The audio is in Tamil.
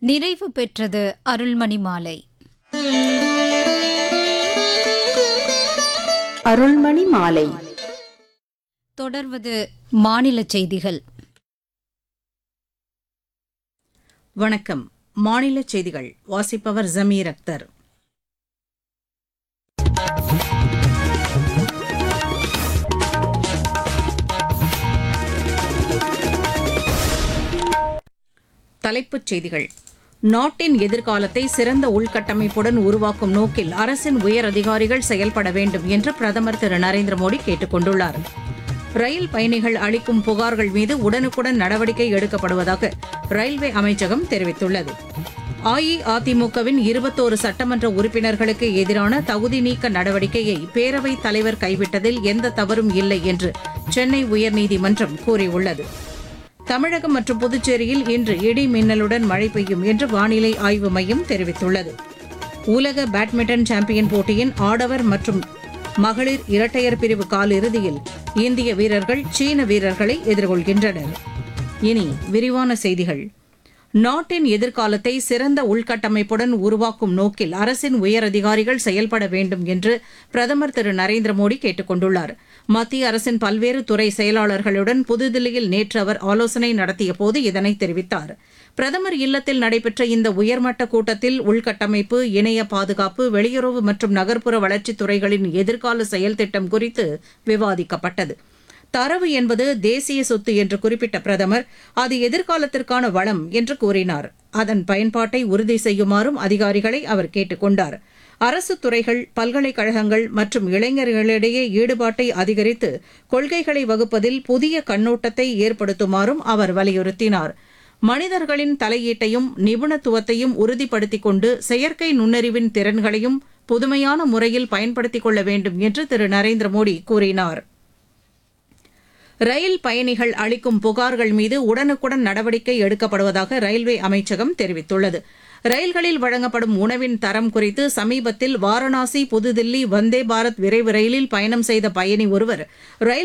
நிறைவு பெற்றது அருள்மணி மாலை அருள்மணி மாலை தொடர்வது மாநில செய்திகள் வணக்கம் மாநில செய்திகள் வாசிப்பவர் ஜமீர் அக்தர் தலைப்புச் செய்திகள் நாட்டின் எதிர்காலத்தை சிறந்த உள்கட்டமைப்புடன் உருவாக்கும் நோக்கில் அரசின் உயர் அதிகாரிகள் செயல்பட வேண்டும் என்று பிரதமர் திரு நரேந்திர மோடி கேட்டுக் கொண்டுள்ளார் ரயில் பயணிகள் அளிக்கும் புகார்கள் மீது உடனுக்குடன் நடவடிக்கை எடுக்கப்படுவதாக ரயில்வே அமைச்சகம் தெரிவித்துள்ளது அஇஅதிமுகவின் இருபத்தோரு சட்டமன்ற உறுப்பினர்களுக்கு எதிரான தகுதி நீக்க நடவடிக்கையை பேரவைத் தலைவர் கைவிட்டதில் எந்த தவறும் இல்லை என்று சென்னை உயர்நீதிமன்றம் கூறியுள்ளது தமிழகம் மற்றும் புதுச்சேரியில் இன்று இடி மின்னலுடன் மழை பெய்யும் என்று வானிலை ஆய்வு மையம் தெரிவித்துள்ளது உலக பேட்மிண்டன் சாம்பியன் போட்டியின் ஆடவர் மற்றும் மகளிர் இரட்டையர் பிரிவு காலிறுதியில் இந்திய வீரர்கள் சீன வீரர்களை எதிர்கொள்கின்றனர் இனி விரிவான செய்திகள் நாட்டின் எதிர்காலத்தை சிறந்த உள்கட்டமைப்புடன் உருவாக்கும் நோக்கில் அரசின் உயர் அதிகாரிகள் செயல்பட வேண்டும் என்று பிரதமர் திரு நரேந்திர மோடி கேட்டுக் கொண்டுள்ளார் மத்திய அரசின் பல்வேறு துறை செயலாளர்களுடன் புதுதில்லியில் நேற்று அவர் ஆலோசனை நடத்திய போது இதனை தெரிவித்தார் பிரதமர் இல்லத்தில் நடைபெற்ற இந்த உயர்மட்ட கூட்டத்தில் உள்கட்டமைப்பு இணைய பாதுகாப்பு வெளியுறவு மற்றும் நகர்ப்புற வளர்ச்சித் துறைகளின் எதிர்கால செயல் திட்டம் குறித்து விவாதிக்கப்பட்டது தரவு என்பது தேசிய சொத்து என்று குறிப்பிட்ட பிரதமர் அது எதிர்காலத்திற்கான வளம் என்று கூறினார் அதன் பயன்பாட்டை உறுதி செய்யுமாறும் அதிகாரிகளை அவர் கேட்டுக் கொண்டார் அரசு துறைகள் பல்கலைக்கழகங்கள் மற்றும் இளைஞர்களிடையே ஈடுபாட்டை அதிகரித்து கொள்கைகளை வகுப்பதில் புதிய கண்ணோட்டத்தை ஏற்படுத்துமாறும் அவர் வலியுறுத்தினார் மனிதர்களின் தலையீட்டையும் நிபுணத்துவத்தையும் உறுதிப்படுத்திக் கொண்டு செயற்கை நுண்ணறிவின் திறன்களையும் புதுமையான முறையில் பயன்படுத்திக் கொள்ள வேண்டும் என்று திரு நரேந்திர மோடி கூறினார் ரயில் பயணிகள் அளிக்கும் புகார்கள் மீது உடனுக்குடன் நடவடிக்கை எடுக்கப்படுவதாக ரயில்வே அமைச்சகம் தெரிவித்துள்ளது ரயில்களில் வழங்கப்படும் உணவின் தரம் குறித்து சமீபத்தில் வாரணாசி புதுதில்லி வந்தே பாரத் விரைவு ரயிலில் பயணம் செய்த பயணி ஒருவர் ரயில்